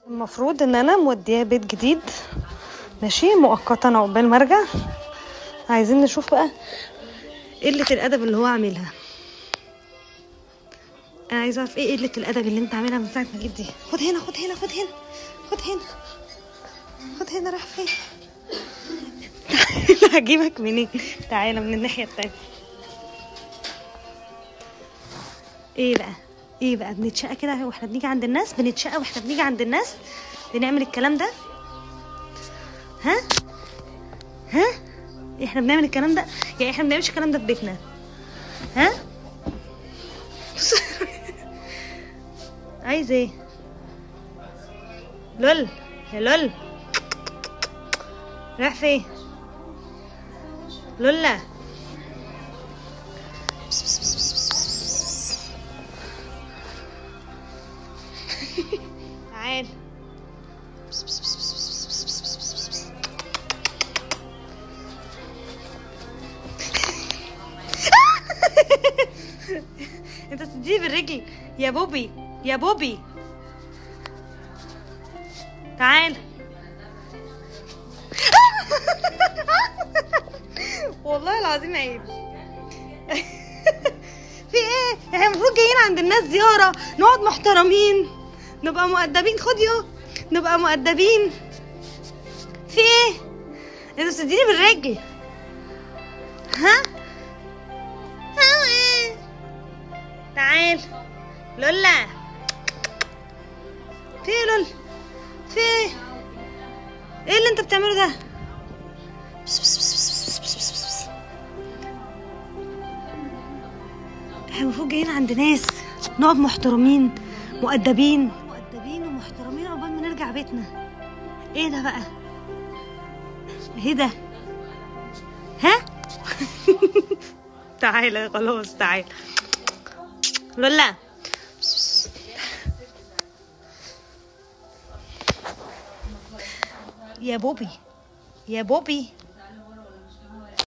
المفروض ان انا مودياه بيت جديد ماشي مؤقتا عقبال ما ارجع عايزين نشوف بقى قلة الادب اللي هو عاملها انا عايزه اعرف ايه قلة الادب اللي انت عاملها من ساعه ما جيت دي خد هنا خد هنا خد هنا خد هنا خد هنا راح فين تعالى هجيبك منين تعالى من الناحيه التانية ايه بقى ايه بقى بنتشقى كده واحنا بنيجي عند الناس بنتشقى واحنا بنيجي عند الناس بنعمل الكلام ده ها ها احنا بنعمل الكلام ده يعني احنا ما بنعملش الكلام ده في بيتنا ها عايز ايه لول يا لول رايح فين لولا تعال انت تديني بالرجل يا بوبي يا بوبي تعال والله العظيم عيب في ايه احنا المفروض جايين عند الناس زياره نقعد محترمين نبقى مؤدبين خد يو نبقى مؤدبين في ايه انت بتديني بالرجل ها ها ايه تعال لولا في ايه لول في ايه ايه اللي انت بتعمله ده بس بس بس بس بس بس بس بس بس. احنا المفروض جايين عند ناس نقعد محترمين مؤدبين مؤدبين ومحترمين عقبال ما نرجع بيتنا ايه ده بقى ايه ده ها تعالى خلاص تعالى لولا يا بوبي يا بوبي